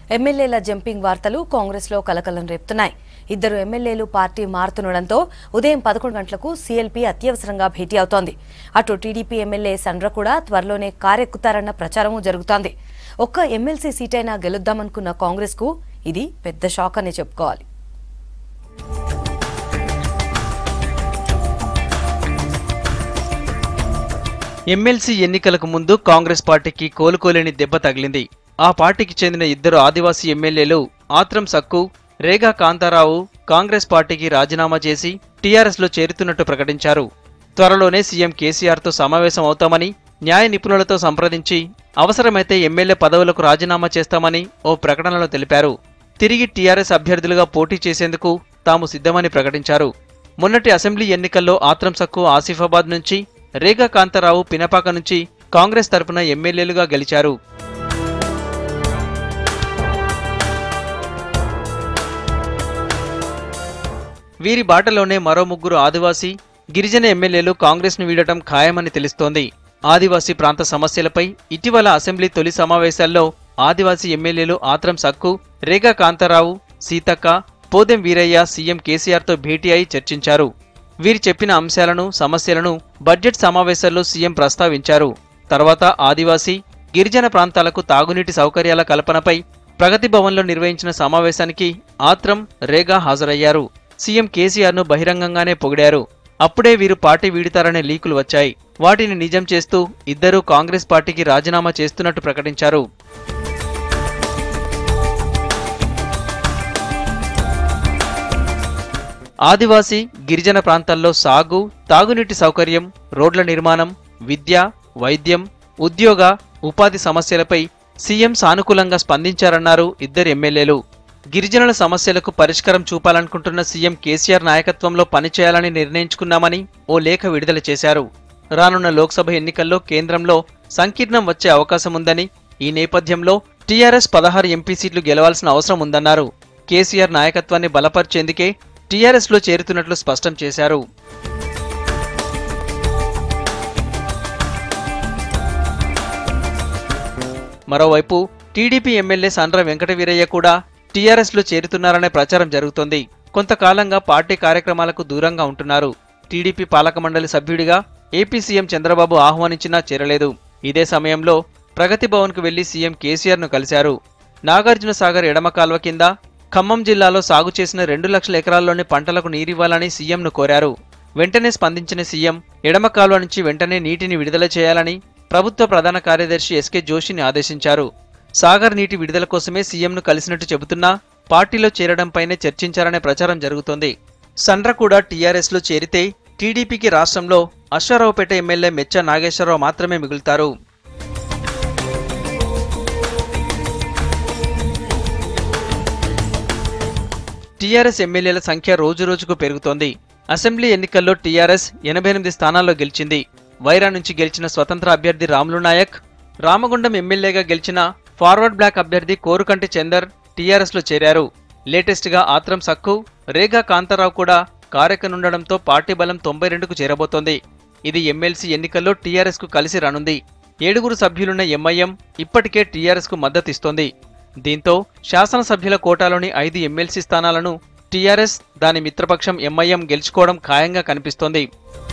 ఎమ్మెల్యేల జంపింగ్ వార్తలు కాంగ్రెస్లో కలకలం రేపుతున్నాయి ఇద్దరు ఎమ్మెల్యేలు పార్టీ మారుతుండటంతో ఉదయం పదకొండు గంటలకు సీఎల్పీ అత్యవసరంగా భేటీ అవుతోంది అటు టీడీపీ ఎమ్మెల్యే సండ్ర కూడా త్వరలోనే కారెక్కుతారన్న ప్రచారమూ జరుగుతోంది ఒక్క ఎమ్మెల్సీ సీటైనా గెలుద్దామనుకున్న కాంగ్రెస్కు ఇది పెద్ద షాక్ అనే చెప్పుకోవాలి ఎమ్మెల్సీ ఎన్నికలకు ముందు కాంగ్రెస్ పార్టీకి కోలుకోలేని దెబ్బ తగిలింది ఆ పార్టీకి చెందిన ఇద్దరు ఆదివాసీ ఎమ్మెల్యేలు ఆత్రం సక్కు రేగా కాంతారావు కాంగ్రెస్ పార్టీకి రాజీనామా చేసి టీఆర్ఎస్లో చేరుతున్నట్టు ప్రకటించారు త్వరలోనే సీఎం కేసీఆర్తో సమావేశం అవుతామని న్యాయ నిపుణులతో సంప్రదించి అవసరమైతే ఎమ్మెల్యే పదవులకు రాజీనామా చేస్తామని ఓ ప్రకటనలో తెలిపారు తిరిగి టీఆర్ఎస్ అభ్యర్థులుగా పోటీ చేసేందుకు తాము సిద్ధమని ప్రకటించారు మొన్నటి అసెంబ్లీ ఎన్నికల్లో ఆత్రం సక్కు ఆసిఫాబాద్ నుంచి రేగా కాంతారావు పినపాక నుంచి కాంగ్రెస్ తరపున ఎమ్మెల్యేలుగా గెలిచారు వీరి బాటలోనే మరో ముగ్గురు ఆదివాసీ గిరిజన ఎమ్మెల్యేలు కాంగ్రెస్ను వీడటం ఖాయమని తెలుస్తోంది ఆదివాసీ ప్రాంత సమస్యలపై ఇటీవల అసెంబ్లీ తొలి సమావేశాల్లో ఆదివాసీ ఎమ్మెల్యేలు ఆత్రం సక్కు రేగా కాంతారావు సీతక్క పోదెం వీరయ్య సీఎం కేసీఆర్తో భేటీ అయి చర్చించారు వీరు చెప్పిన అంశాలను సమస్యలను బడ్జెట్ సమావేశాల్లో సీఎం ప్రస్తావించారు తర్వాత ఆదివాసీ గిరిజన ప్రాంతాలకు తాగునీటి సౌకర్యాల కల్పనపై ప్రగతి భవన్లో నిర్వహించిన సమావేశానికి ఆత్రం రేగా హాజరయ్యారు సీఎం కేసీఆర్ను బహిరంగంగానే పొగిడారు అప్పుడే వీరు పార్టీ వీడుతారనే లీకులు వచ్చాయి వాటిని నిజం చేస్తూ ఇద్దరూ కాంగ్రెస్ పార్టీకి రాజీనామా చేస్తున్నట్టు ప్రకటించారు ఆదివాసీ గిరిజన ప్రాంతాల్లో సాగు తాగునీటి సౌకర్యం రోడ్ల నిర్మాణం విద్య వైద్యం ఉద్యోగ ఉపాధి సమస్యలపై సీఎం సానుకూలంగా స్పందించారన్నారు ఇద్దరు ఎమ్మెల్యేలు గిరిజనుల సమస్యలకు పరిష్కారం చూపాలనుకుంటున్న సీఎం కేసీఆర్ నాయకత్వంలో పనిచేయాలని నిర్ణయించుకున్నామని ఓ లేఖ విడుదల చేశారు రానున్న లోక్సభ ఎన్నికల్లో కేంద్రంలో సంకీర్ణం వచ్చే అవకాశం ఉందని ఈ నేపథ్యంలో టీఆర్ఎస్ పదహారు ఎంపీ సీట్లు గెలవాల్సిన అవసరం ఉందన్నారు కేసీఆర్ నాయకత్వాన్ని బలపరిచేందుకే టీఆర్ఎస్లో చేరుతున్నట్లు స్పష్టం చేశారు మరోవైపు టీడీపీ ఎమ్మెల్యే సండ్ర వెంకటవీరయ్య కూడా టీఆర్ఎస్లో చేరుతున్నారనే ప్రచారం జరుగుతోంది కొంతకాలంగా పార్టీ కార్యక్రమాలకు దూరంగా ఉంటున్నారు టీడీపీ పాలక మండలి సభ్యుడిగా ఏపీ సీఎం చంద్రబాబు ఆహ్వానించినా చేరలేదు ఇదే సమయంలో ప్రగతి భవన్కు వెళ్లి సీఎం కేసీఆర్ను కలిశారు నాగార్జున సాగర్ ఎడమ కాల్వ కింద ఖమ్మం జిల్లాలో సాగు చేసిన రెండు లక్షల ఎకరాల్లోని పంటలకు నీరివ్వాలని సీఎంను కోరారు వెంటనే స్పందించిన సీఎం ఎడమ కాల్వ నుంచి వెంటనే నీటిని విడుదల చేయాలని ప్రభుత్వ ప్రధాన కార్యదర్శి ఎస్కే జోషిని ఆదేశించారు సాగర్ నీటి విడుదల కోసమే సీఎంను కలిసినట్టు చెబుతున్నా పార్టీలో చేరడంపైనే చర్చించారనే ప్రచారం జరుగుతోంది సండ్ర కూడా టీఆర్ఎస్లో చేరితే టీడీపీకి రాష్ట్రంలో అశ్వారావుపేట ఎమ్మెల్యే మెచ్చ నాగేశ్వరరావు మాత్రమే మిగులుతారు టీఆర్ఎస్ ఎమ్మెల్యేల సంఖ్య రోజురోజుకు పెరుగుతోంది అసెంబ్లీ ఎన్నికల్లో టీఆర్ఎస్ ఎనభై ఎనిమిది స్థానాల్లో గెలిచింది వైరా నుంచి గెలిచిన స్వతంత్ర అభ్యర్థి రాములు నాయక్ రామగుండం ఎమ్మెల్యేగా గెలిచిన ఫార్వర్డ్ బ్లాక్ అభ్యర్థి కోరుకంటి చందర్ టీఆర్ఎస్లో చేరారు లేటెస్ట్గా ఆత్రం సక్కు రేగా కాంతారావు కూడా కారెక్కనుండడంతో పార్టీ బలం తొంభై రెండుకు చేరబోతోంది ఇది ఎమ్మెల్సీ ఎన్నికల్లో టీఆర్ఎస్కు కలిసి రానుంది ఏడుగురు సభ్యులున్న ఎంఐఎం ఇప్పటికే టీఆర్ఎస్కు మద్దతిస్తోంది దీంతో శాసనసభ్యుల కోటాలోని ఐదు ఎమ్మెల్సీ స్థానాలను టీఆర్ఎస్ దాని మిత్రపక్షం ఎంఐఎం గెలుచుకోవడం ఖాయంగా కనిపిస్తోంది